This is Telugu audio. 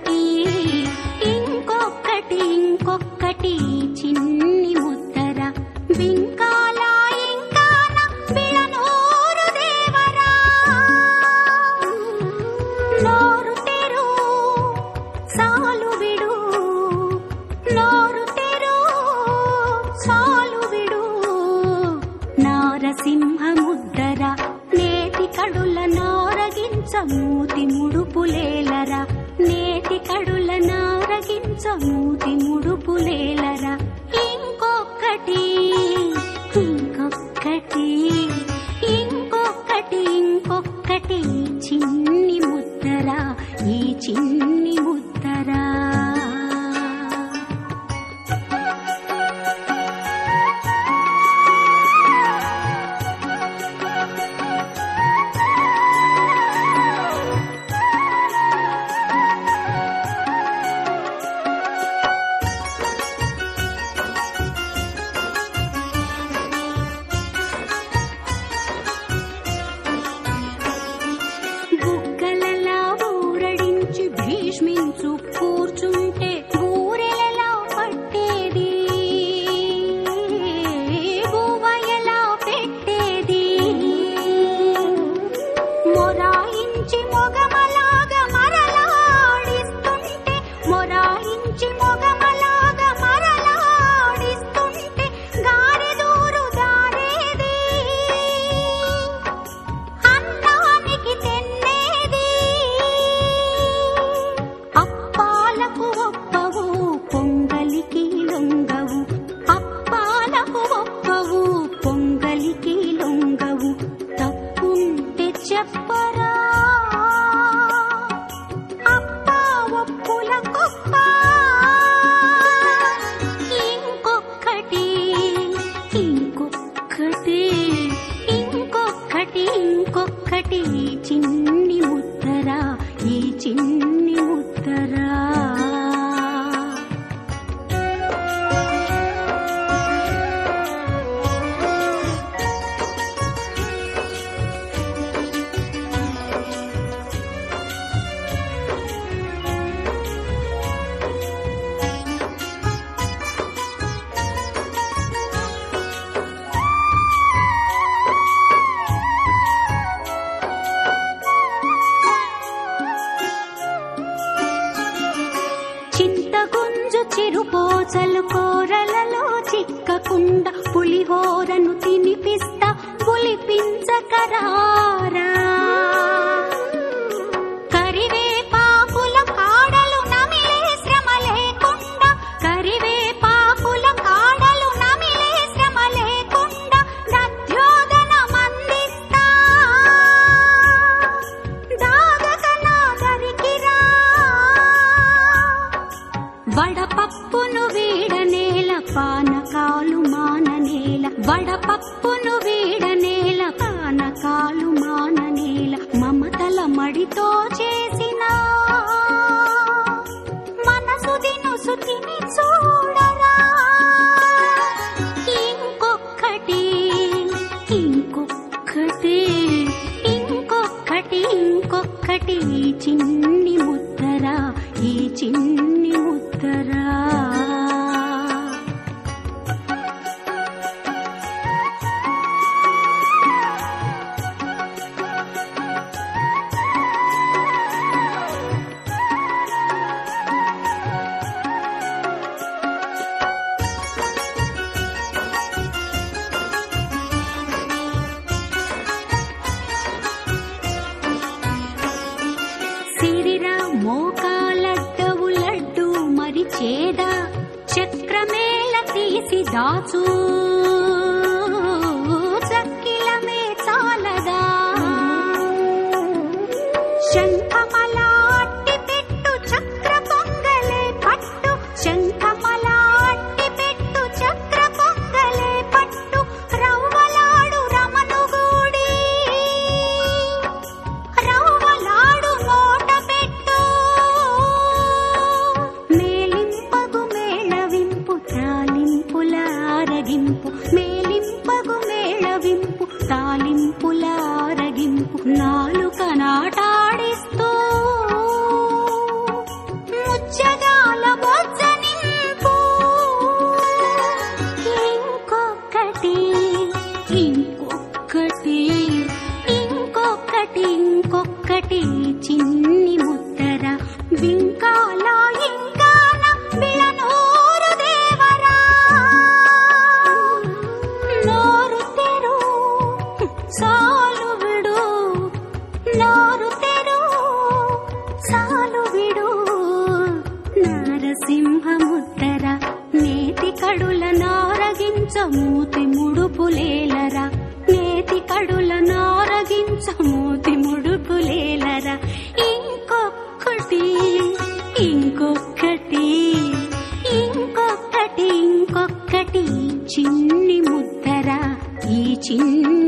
ఇంకొక్కటి ఇంకొక్కటి ఇంకొక్కటి చిన్ని ముద్దర బింకాల ఇంకాన బిళనూరు దేవరా నోరు తెరు సాలు విడు నోరు తెరు సాలు విడు నారసింహ ముద్దర నేతి కడుల నారగించ మూతి ముడుపులేలరా నేతి కడుల నారగించ మూతి ముడుపులేలరా ఇంకొక్కటి ఇంకొక్కటి ఇంకొక్కటి ఇంకొక్కటి చిన్ని ముద్దరా ఈ చిన్ని ముద్దరా బుగ్గలలా ఊరడించి భీష్మించు కూర్చుంటే ఊరెలలా పట్టేది బువ్వయలా పెట్టేది మొరాయించి మొగమలాగా మరలాడిస్తుంటే మొరాయించి మొగమలాగా మరలాడిస్తుంటే గారెదూరు దారేది అన్నానికి తెన్నేది అప్పాలకు ఒప్పవు పొంగలికి లొంగవు అప్పాలకు ఒప్పవు పొంగలికి లొంగవు తప్పుంటే చెప్పరా అప్పా ఒప్పుల గొప్ప ఇంకొక్కటి ఇంకొక్కటి ఇంకొక్కటి ఇంకొక్కటి ఈ చిన్ని ముద్దరా ఈ చిన్ని ముద్దరా చింతగుంజు చిరుపోచలు కూరలలో చిక్కకుండా పులిహోరను తినిపిస్తా పులిపించకరారా కరివేపాకుల కాడలు నమిలే శ్రమ లేకుండా కరివేపాకుల కాడలు నమిలే శ్రమ లేకుండా దధ్యోదనమందిస్తా దాగక నా దరికిరా వడపప్పును వీడనేల పానకాలు మాననేల వడపప్పును వీడనేల పానకాలు మాననేల మమతల మడితో చేసిన మనసు దినుసు తిని చూడరా ఇంకొక్కటి ఇంకొక్కటి ఇంకొక్కటి ఇంకొక్కటి ఈ చిన్ని ముద్దరా ఈ చిన్ని ముద్దరా సిరిరా మోకాలడ్డవు లడ్డు మరి చేద చక్రమేళ తీసి దాచు చక్కిలమే చాలదా శంఖమల అట్టి పెట్టు చక్ర పొంగలే పట్టు శంఖమల అట్టి పెట్టు చక్ర పొంగలే పట్టు రవ్వలాడు రమనుగూడి రవ్వలాడు నోట పెట్టు మేలింపగు మేళవింపు తాలింపుల ఆరగింపు మేలింపగు మేళవింపు తాలింపుల ఆరగింపు నాలుక నాటాడిస్తూ ఇంకొక్కటి చిన్ని ముద్దర వింకాల ఇంకాన విలనూరు దేవరా నోరు తెరు సాలు విడు నోరు తెరు సాలు విడు నారసింహ ముద్దర నేతి కడుల నారగించ మూతి ముడుపులేలరా నేతి కడుల నారగించ మూతి ముడుపులేలరా ఇంకొక్కటి ఇంకొక్కటి ఇంకొక్కటి ఇంకొక్కటి చిన్ని ముద్దర ఈ చిన్ని